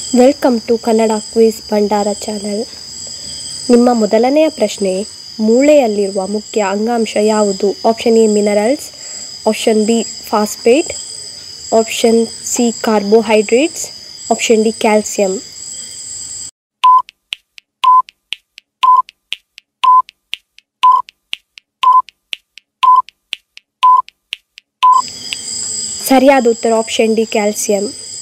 welcome to Kannada quiz Bhandara channel ನಿಮ್ಮ ಮೊದಲನೆಯ ಪ್ರಶ್ನೆ ಮೂಳೆಯಲ್ಲಿರುವ ಮುಖ್ಯ ಅಂಗಾಂಶ ಯಾವುದು option A minerals option B phosphate option C carbohydrates option D calcium ಸರಿಯಾದ ಉತ್ತರ ಆಪ್ಷನ್ ಡಿ ಕ್ಯಾಲ್ಸಿಯಂ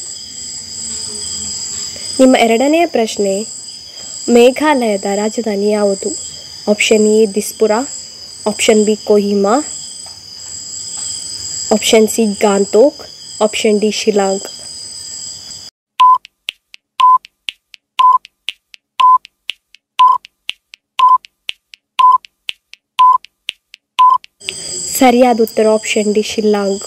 ನಿಮ್ಮ ಎರಡನೆಯ ಪ್ರಶ್ನೆ ಮೇಘಾಲಯದ ರಾಜಧಾನಿ ಯಾವುದು option A Dispur option B Kohima option C Gangtok option D Shillong ಸರಿಯಾದ ಉತ್ತರ ಆಪ್ಷನ್ ಡಿ ಶಿಲ್ಲಾಂಗ್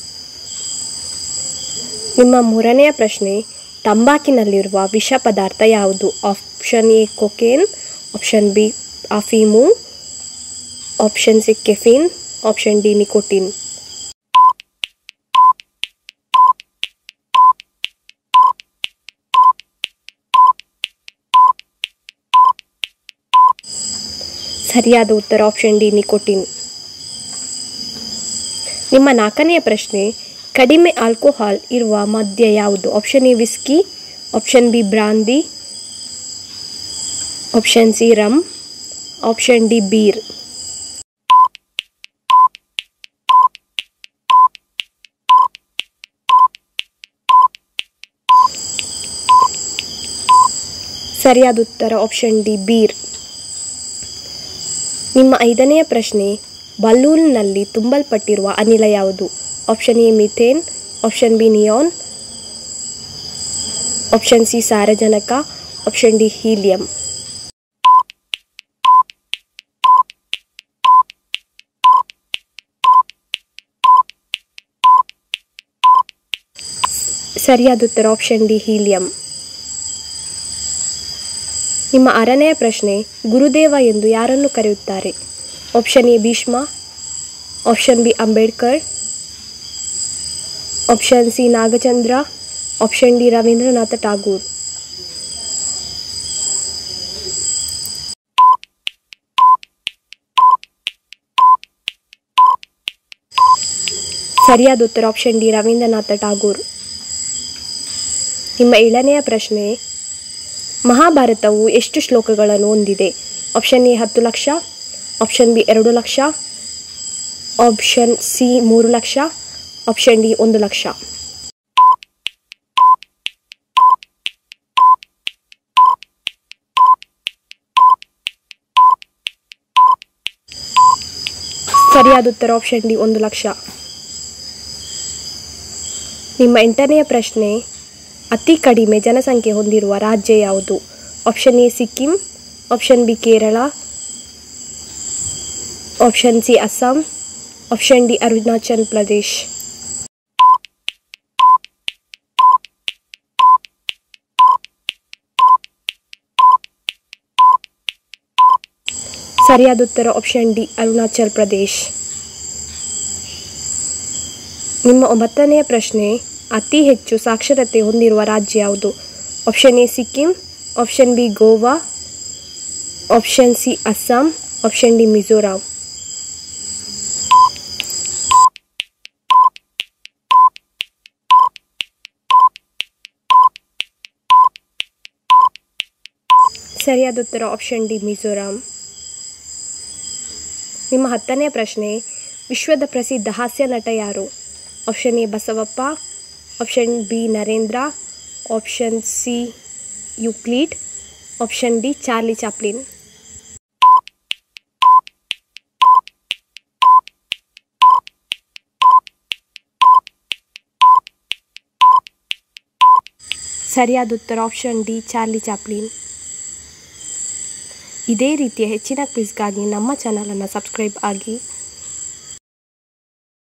ನಿಮ್ಮ ಮೂರನೆಯ ಪ್ರಶ್ನೆ ತಂಬಾಕಿನಲ್ಲಿರುವ ವಿಷ ಪದಾರ್ಥ ಯಾವುದು option A cocaine option B ಅಫೀಮು option C caffeine option D nicotine ಸರಿಯಾದ ಉತ್ತರ ಆಪ್ಷನ್ ಡಿ ನಿಕೋಟಿನ್ ನಿಮ್ಮ ನಾಲ್ಕನೆಯ ಪ್ರಶ್ನೆ ಕಡಿಮೆ ಆಲ್ಕೋಹಾಲ್ ಇರುವ ಮದ್ಯ ಯಾವುದು option A whisky option B brandy option C rum option D beer ಸರಿಯಾದ ಉತ್ತರ ಆಪ್ಷನ್ ಡಿ ಬೀರ್ ನಿಮ್ಮ ಐದನೆಯ ಪ್ರಶ್ನೆ ಬಲೂನ್ನಲ್ಲಿ ತುಂಬಲ್ಪಟ್ಟಿರುವ ಅನಿಲ ಯಾವುದು option A methane option B neon option C ಸಾರಜನಕ ಆಪ್ಷನ್ ಡಿ ಹೀಲಿಯಂ ಸರಿಯಾದ ಉತ್ತರ ಆಪ್ಷನ್ ಡಿ ಹೀಲಿಯಂ ನಿಮ್ಮ ಆರನೆಯ ಪ್ರಶ್ನೆ ಗುರುದೇವ ಎಂದು ಯಾರನ್ನು ಕರೆಯುತ್ತಾರೆ option A Bhishma option B Ambedkar option C Nagachandra option D Rabindranath Tagore ಸರಿಯಾದ ಉತ್ತರ ಆಪ್ಷನ್ ಡಿ ರವೀಂದ್ರನಾಥ ಟಾಗೂರ್ ನಿಮ್ಮ ಏಳನೆಯ ಪ್ರಶ್ನೆ ಮಹಾಭಾರತವು ಎಷ್ಟು ಶ್ಲೋಕಗಳನ್ನು ಹೊಂದಿದೆ ಆಪ್ಷನ್ ಎ ಹತ್ತು ಲಕ್ಷ ಆಪ್ಷನ್ ಬಿ ಎರಡು ಲಕ್ಷ ಆಪ್ಷನ್ ಸಿ ಮೂರು ಲಕ್ಷ ಆಪ್ಷನ್ ಡಿ ಒಂದು ಲಕ್ಷ ಸರಿಯಾದ ಉತ್ತರ ಆಪ್ಷನ್ ಡಿ ಒಂದು ಲಕ್ಷ ನಿಮ್ಮ ಎಂಟನೆಯ ಪ್ರಶ್ನೆ ಅತಿ ಕಡಿಮೆ ಜನಸಂಖ್ಯೆ ಹೊಂದಿರುವ ರಾಜ್ಯ ಯಾವುದು option A Sikkim option B Kerala option C Assam option D Arunachal Pradesh ಸರಿಯಾದ ಉತ್ತರ ಆಪ್ಷನ್ ಡಿ ಅರುಣಾಚಲ್ ಪ್ರದೇಶ್ ನಿಮ್ಮ ಒಂಬತ್ತನೆಯ ಪ್ರಶ್ನೆ ಅತಿ ಹೆಚ್ಚು ಸಾಕ್ಷರತೆ ಹೊಂದಿರುವ ರಾಜ್ಯ ಯಾವುದು option A Sikkim option B Goa option C Assam option D Mizoram ಸರಿಯಾದ ಉತ್ತರ ಆಪ್ಷನ್ ಡಿ ಮಿಜೋರಾಂ ನಿಮ್ಮ ಹತ್ತನೆಯ ಪ್ರಶ್ನೆ ವಿಶ್ವದ ಪ್ರಸಿದ್ಧ ಹಾಸ್ಯ ನಟ ಯಾರು option A Basavappa option B Narendra option C Euclid option D Charlie Chaplin ಸರಿಯಾದ ಉತ್ತರ ಆಪ್ಷನ್ ಡಿ ಚಾರ್ಲಿ ಚಾಪ್ಲಿನ್ ಇದೇ ರೀತಿಯ ಹೆಚ್ಚಿನ ಕ್ವಿಜ್ಗಾಗಿ ನಮ್ಮ ಚಾನಲನ್ನು ಸಬ್ಸ್ಕ್ರೈಬ್ ಆಗಿ